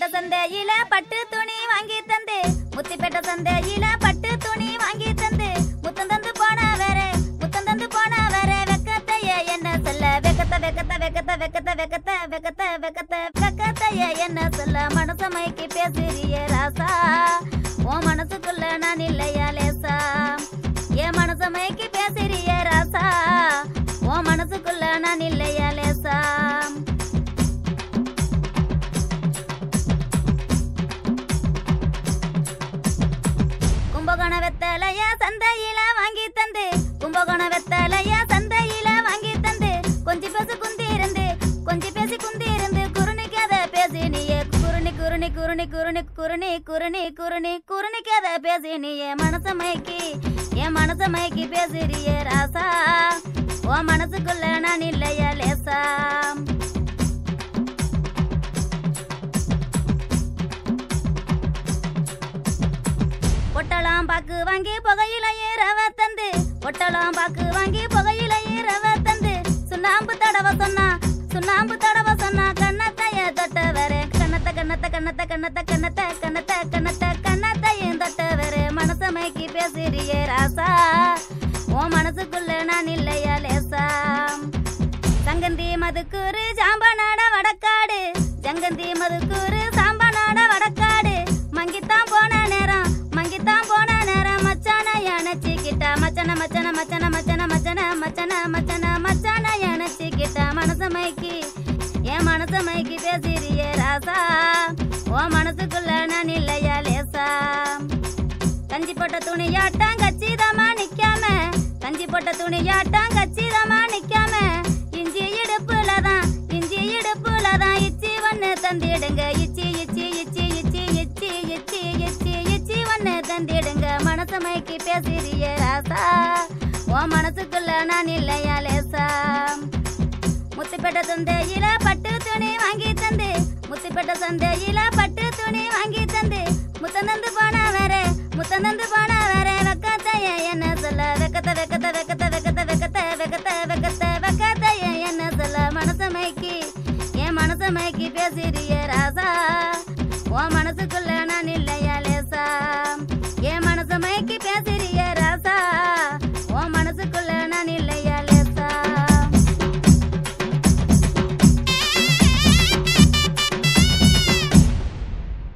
முத்திப்பேட்ட சந்தையில பட்டு துணி வாங்கி தந்து முத்திப்பேட்ட சந்தையில பட்டு துணி வாங்கி தந்து முத்தம் தந்து போன வேற முத்தம் தந்து போன வேற வெக்கத்தைய என்ன சொல்ல வெக்கத்த வெக்கத்த வெக்கத்த வெக்கத்த வெக்கத்த வெக்கத்த வெக்கத்த வெக்கத்தைய என்ன சொல்ல மனச மைக்கி பேசுறிய ராசா உன் மனசுக்குள்ள நான் இல்லையா லேசா என் மனச மைக்கி பேசுறிய ராசா உன் மனசுக்குள்ள நான் இல்லையா லேசா கும்பகோண வெத்தலைய சந்தையில வாங்கி தந்து கும்பகோண வெத்தலைய சந்தையில வாங்கி தந்து கொஞ்சி பேசு குந்தி இருந்து கொஞ்சி பேசி குந்தி இருந்து குறுனிக்காத பேசி நீயே குறுனி குறுனி குறுனி குறுனி குறுனி குறுனி குறுனி குறுனிக்காத பேசி நீயே மனச மயக்கி என் மனச மயக்கி பேசுறியே ராசா உன் மனசுக்குள்ள நான் இல்லையா லேசா பொட்டலாம் பாக்கு வாங்கி புகையில ரவ தந்து பொட்டலாம் பாக்கு வாங்கி புகையில ரவ தந்து சுண்ணாம்பு தடவ சொன்னா சுண்ணாம்பு தடவ சொன்னா கண்ணத்தைய தொட்ட வர கண்ணத்த கண்ணத்த கண்ணத்த கண்ணத்த கண்ணத்த கண்ணத்த கண்ணத்த கண்ணத்தையும் தொட்ட வர மனச மயக்கி பேசுறியே ராசா உன் மனசுக்குள்ள நான் இல்லையா லேசா சங்கந்தி மதுக்கூறு ஜாம்பனாட வடக்காடு ஜங்கந்தி மதுக்கூறு சாம்பனாட வடக்காடு மங்கித்தான் போன நேரம் மங்கித்தான் போன நேரம் மச்சான அணைச்சிக்கிட்டா மச்சன மச்சன மச்சன மச்சன மச்சன மச்சன மச்சன மச்சான அணைச்சிக்கிட்டா மனச மைக்கி என் மனச மைக்கி பேசிறியே ராசா உன் மனசுக்குள்ள நான் இல்லையா லேசா கஞ்சி போட்ட துணியாட்டம் கச்சிதமா நிக்காம கஞ்சி போட்ட துணியாட்டம் கச்சிதமா நிக்காம இஞ்சி இடுப்புல தான் இஞ்சி இடுப்புல தான் இச்சி ஒண்ணு தந்திடுங்க இச்சி இச்சி இச்சி இச்சி இச்சி இச்சி இச்சி இச்சி ஒண்ணு தந்திடுங்க மனச மயக்கி பேசுறிய ராசா உன் மனசுக்குள்ள நான் இல்லையா லேசா முத்துப்பேட்ட சந்தையில பட்டு துணி வாங்கி தந்து முத்துப்பேட்ட சந்தையில பட்டு துணி வாங்கி தந்து முத்தந்தந்து போன வேற முத்தந்தந்து போன வேற வெக்கத்தைய என்ன சொல்ல வெக்கத்த வெக்கத்த வெக்கத்த வெக்கத்த வெக்கத்த வெக்கத்த வெக்கத்த வெக்கத்தைய என்ன சொல்ல மனச மைக்கி என் மனச மைக்கி பேசுறிய ராசா உன் மனசுக்குள்ள நான் இல்லையா